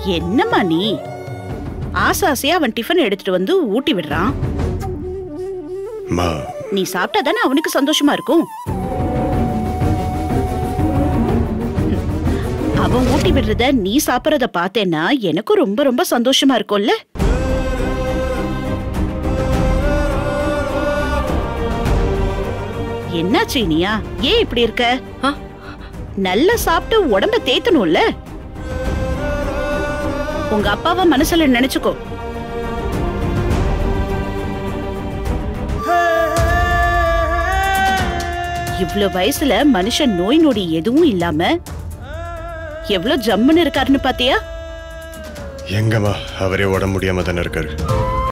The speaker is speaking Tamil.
என்னம்மா நீ ஆசை ஆசையா அவன் டிஃபன் எடுத்துட்டு வந்து ஊட்டி விடுறான் அம்மா நீ சாப்பிட்டா தானே அவனுக்கு சந்தோஷமா இருக்கும் அவன் ஊட்டி விடுறத நீ சாப்பிடறத பார்த்தேன்னா எனக்கும் ரொம்ப ரொம்ப சந்தோஷமா இருக்கும்ல என்னாச்சு இனியா ஏன் இப்படி இருக்க ஆ? நல்லா சாப்பிட்டு உடம்ப தேத்தணும்ல உங்க அப்பாவை மனசுல நினைச்சுக்கோ இவ்ளோ வயசுல மனுஷன் நோய் நொடி எதுவும் இல்லாம எவ்வளவு ஜம்முன்னு இருக்காருன்னு பாத்தியா எங்கம்மா அவரே உடம்பு முடியாம தானே இருக்காரு